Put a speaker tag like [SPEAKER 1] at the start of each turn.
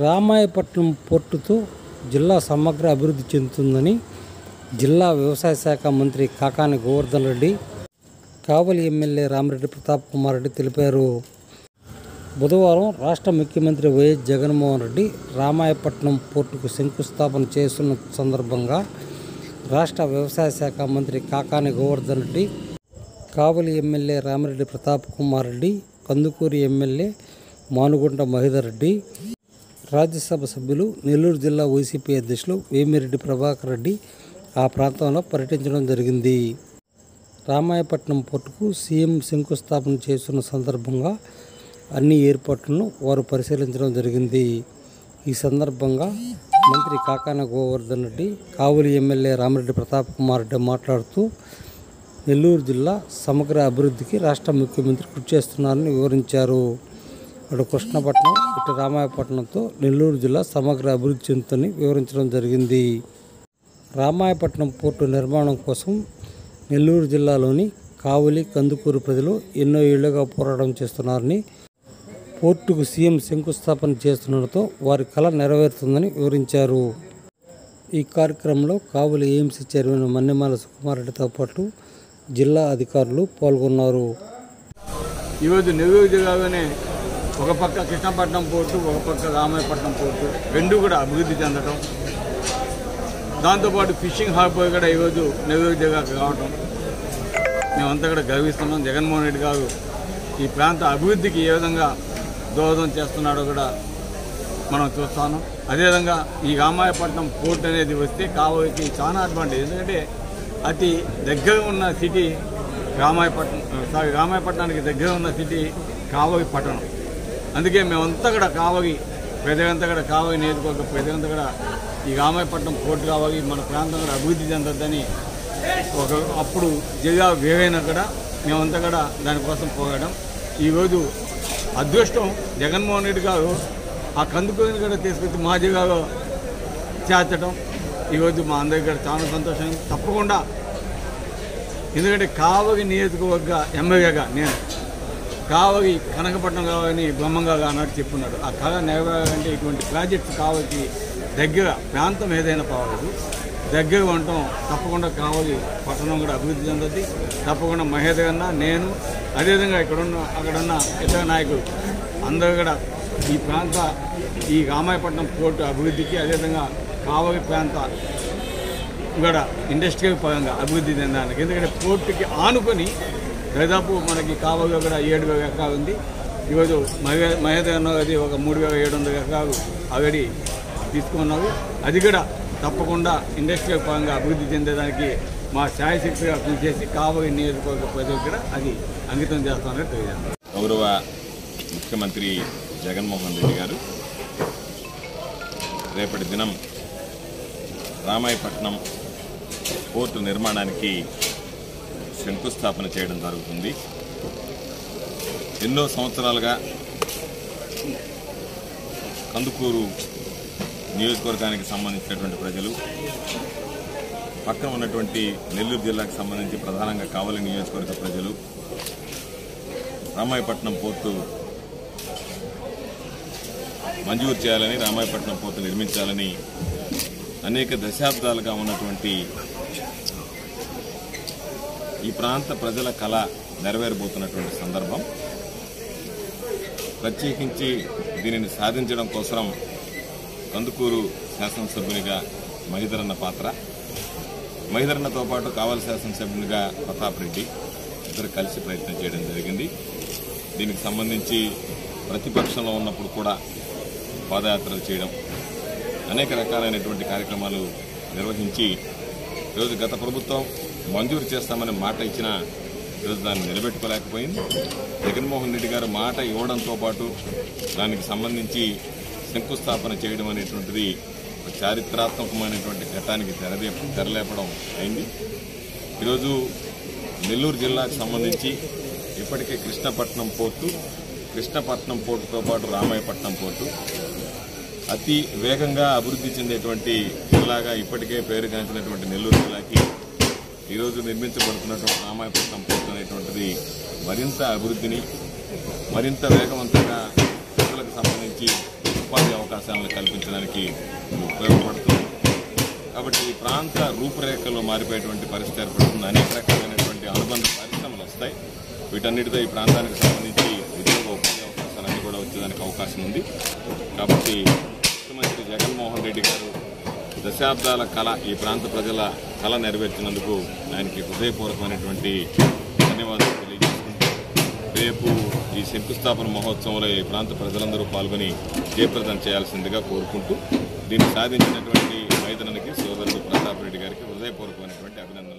[SPEAKER 1] రామాయపట్నం పోర్టుతో జిల్లా సమగ్ర అభివృద్ధి చెందుతుందని జిల్లా వ్యవసాయ శాఖ మంత్రి కాకాని గోవర్ధన్ రెడ్డి కావలి ఎమ్మెల్యే రామిరెడ్డి ప్రతాప్ కుమార్ రెడ్డి తెలిపారు బుధవారం రాష్ట్ర ముఖ్యమంత్రి వైఎస్ జగన్మోహన్ రెడ్డి రామాయపట్నం పోర్టుకు శంకుస్థాపన చేస్తున్న సందర్భంగా రాష్ట్ర వ్యవసాయ శాఖ మంత్రి కాకాని గోవర్ధన్ రెడ్డి కావలి ఎమ్మెల్యే రామిరెడ్డి ప్రతాప్ కుమార్ రెడ్డి కందుకూరి ఎమ్మెల్యే మానుగుంట మహిదర్ రెడ్డి రాజ్యసభ సభ్యులు నెల్లూరు జిల్లా వైసీపీ అధ్యక్షులు వేమిరెడ్డి ప్రభాకర్ రెడ్డి ఆ ప్రాంతంలో పర్యటించడం జరిగింది రామాయపట్నం పోర్టుకు సీఎం శంకుస్థాపన చేస్తున్న సందర్భంగా అన్ని ఏర్పాట్లను వారు పరిశీలించడం జరిగింది ఈ సందర్భంగా మంత్రి కాకాన గోవర్ధన్ రెడ్డి కావులి ఎమ్మెల్యే రామిరెడ్డి ప్రతాప్ కుమార్ రెడ్డి మాట్లాడుతూ నెల్లూరు జిల్లా సమగ్ర అభివృద్ధికి రాష్ట్ర ముఖ్యమంత్రి కృషి చేస్తున్నారని వివరించారు అటు కృష్ణపట్నం ఇటు రామాయపట్నంతో నెల్లూరు జిల్లా సమగ్ర అభివృద్ధి చెందుతుందని వివరించడం జరిగింది రామాయపట్నం పోర్టు నిర్మాణం కోసం నెల్లూరు జిల్లాలోని కావలి కందుకూరు ప్రజలు ఎన్నో ఏళ్లుగా పోరాటం చేస్తున్నారని పోర్టుకు సీఎం శంకుస్థాపన చేస్తుండటంతో వారి కళ నెరవేరుతుందని వివరించారు ఈ కార్యక్రమంలో కావలి ఏఎంసీ చైర్మన్ మన్నెమాల సుకుమారెడ్డితో పాటు జిల్లా అధికారులు పాల్గొన్నారు
[SPEAKER 2] ఈరోజు నెల్లూరు జిల్లాలోనే ఒక పక్క కృష్ణపట్నం పోర్టు ఒక పక్క రామాయపట్నం పోర్టు రెండు కూడా అభివృద్ధి చెందడం దాంతోపాటు ఫిషింగ్ హార్బర్ కూడా ఈరోజు నెల్లూరు జిల్లాకు రావడం మేమంతా కూడా గర్విస్తున్నాం జగన్మోహన్ రెడ్డి గారు ఈ ప్రాంత అభివృద్ధికి ఏ విధంగా దోహదం చేస్తున్నాడో కూడా మనం చూస్తాను అదేవిధంగా ఈ రామాయపట్నం పోర్ట్ అనేది వస్తే కావలికి చాలా అడ్వాంటేజ్ ఎందుకంటే అతి దగ్గర ఉన్న సిటీ రామాయపట్నం సారీ రామాయపట్నానికి దగ్గర ఉన్న సిటీ కావలి పట్టణం అందుకే మేమంతా కూడా కావలి ప్రజలంతా కూడా కావలి నియోజకవర్గ ప్రజలంతా కూడా ఈ రామాయపట్నం పోర్టు కావాలి మన ప్రాంతం కూడా అభివృద్ధి చెందొద్దని ఒక అప్పుడు జిల్లా వేరైనా కూడా మేమంతా కూడా దానికోసం పోరాడం ఈరోజు అదృష్టం జగన్మోహన్ రెడ్డి గారు ఆ కందుకూరిని కూడా తీసుకొచ్చి మా జిల్లాలో చేర్చడం ఈరోజు మా అందరికీ కూడా చాలా సంతోషం తప్పకుండా ఎందుకంటే కావలి నియోజకవర్గ ఎమ్మెల్యేగా నేను కావలి కనకపట్నం కావాలని బ్రహ్మంగా అన్నట్టు చెప్పున్నాడు ఆ కళ నెరవేరాలంటే ఇటువంటి ప్రాజెక్ట్స్ కావలికి దగ్గర ప్రాంతం ఏదైనా పర్వాలేదు దగ్గర ఉండటం తప్పకుండా కావాలి పట్టణం కూడా అభివృద్ధి చెందద్ది తప్పకుండా మహేంద్ర అన్న నేను అదేవిధంగా ఇక్కడున్న అక్కడున్న ఇతర నాయకులు అందరూ కూడా ఈ ప్రాంత ఈ రామాయపట్నం పోర్టు అభివృద్ధికి అదేవిధంగా కావలి ప్రాంత కూడా ఇండస్ట్రియల్ పరంగా అభివృద్ధి చెందడానికి ఎందుకంటే పోర్టుకి ఆనుకొని దాదాపు మనకి కావగా కూడా ఏడు వేల ఎకరాలు ఉంది ఈరోజు మహే మహేంద్ర అన్న అది ఒక మూడు వేల ఏడు వందల ఎకరాలు ఆల్రెడీ తీసుకున్నాము అది కూడా తప్పకుండా ఇండస్ట్రియల్ పరంగా అభివృద్ధి చెందేదానికి మా ఛాయశక్తిగా కృషి చేసి కావలి నియోజకవర్గ ప్రజలకు కూడా అది అంకితం చేస్తామని తెలియజేస్తాను
[SPEAKER 3] గౌరవ ముఖ్యమంత్రి జగన్మోహన్ రెడ్డి గారు రేపటి దినం రామాయపట్నం పోర్టు నిర్మాణానికి శంకుస్థాపన చేయడం జరుగుతుంది ఎన్నో సంవత్సరాలుగా కందుకూరు నియోజకవర్గానికి సంబంధించినటువంటి ప్రజలు పక్కన ఉన్నటువంటి నెల్లూరు జిల్లాకు సంబంధించి ప్రధానంగా కావలి నియోజకవర్గ ప్రజలు రామాయపట్నం పోర్టు మంజూరు చేయాలని రామాయపట్నం పోర్టు నిర్మించాలని అనేక దశాబ్దాలుగా ఉన్నటువంటి ఈ ప్రాంత ప్రజల కళ నెరవేరబోతున్నటువంటి సందర్భం ప్రత్యేకించి దీనిని సాధించడం కోసం కందుకూరు శాసనసభ్యునిగా మహిధరన్న పాత్ర మహిధరన్నతో పాటు కావలి శాసనసభ్యునిగా ప్రతాప్ రెడ్డి ఇద్దరు కలిసి ప్రయత్నం చేయడం జరిగింది దీనికి సంబంధించి ప్రతిపక్షంలో ఉన్నప్పుడు కూడా పాదయాత్రలు చేయడం అనేక రకాలైనటువంటి కార్యక్రమాలు నిర్వహించి ఈరోజు గత ప్రభుత్వం మంజూరు చేస్తామని మాట ఇచ్చినా ఈరోజు దాన్ని నిలబెట్టుకోలేకపోయింది జగన్మోహన్ రెడ్డి గారు మాట ఇవ్వడంతో పాటు దానికి సంబంధించి శంకుస్థాపన చేయడం అనేటువంటిది ఒక చారిత్రాత్మకమైనటువంటి ఘట్టానికి తెరలే తెరలేపడం అయింది ఈరోజు నెల్లూరు జిల్లాకు సంబంధించి ఇప్పటికే కృష్ణపట్నం పోర్టు కృష్ణపట్నం పోర్టుతో పాటు రామాయపట్నం పోర్టు అతి వేగంగా అభివృద్ధి చెందేటువంటి జిల్లాగా ఇప్పటికే పేరుగాంచినటువంటి నెల్లూరు జిల్లాకి ఈరోజు నిర్మించబడుతున్నటువంటి రామాయపట్నం పోర్టు అనేటువంటిది మరింత అభివృద్ధిని మరింత వేగవంతంగా ప్రజలకు సంబంధించి ఉపాధి అవకాశాలను కల్పించడానికి ఇది ఉపయోగపడుతుంది కాబట్టి ఈ ప్రాంత రూపురేఖలు మారిపోయేటువంటి పరిస్థితి ఏర్పడుతుంది అనేక రకాలైనటువంటి అనుబంధ పరిశ్రమలు వస్తాయి వీటన్నిటితో ఈ ప్రాంతానికి సంబంధించి ఉద్యోగ ఉపాధి అవకాశాలన్నీ కూడా వచ్చేదానికి అవకాశం ఉంది కాబట్టి ముఖ్యమంత్రి జగన్మోహన్ రెడ్డి గారు దశాబ్దాల కళ ఈ ప్రాంత ప్రజల కళ నెరవేర్చినందుకు ఆయనకి హృదయపూర్వకమైనటువంటి ధన్యవాదాలు తెలియజేసుకుంటూ రేపు ఈ శంకుస్థాపన మహోత్సవంలో ఈ ప్రాంత ప్రజలందరూ పాల్గొని జయప్రదం చేయాల్సిందిగా కోరుకుంటూ దీన్ని సాధించినటువంటి మైదనకి సోదరుడు ప్రతాప్ రెడ్డి గారికి హృదయపూర్వకమైనటువంటి అభినందనలు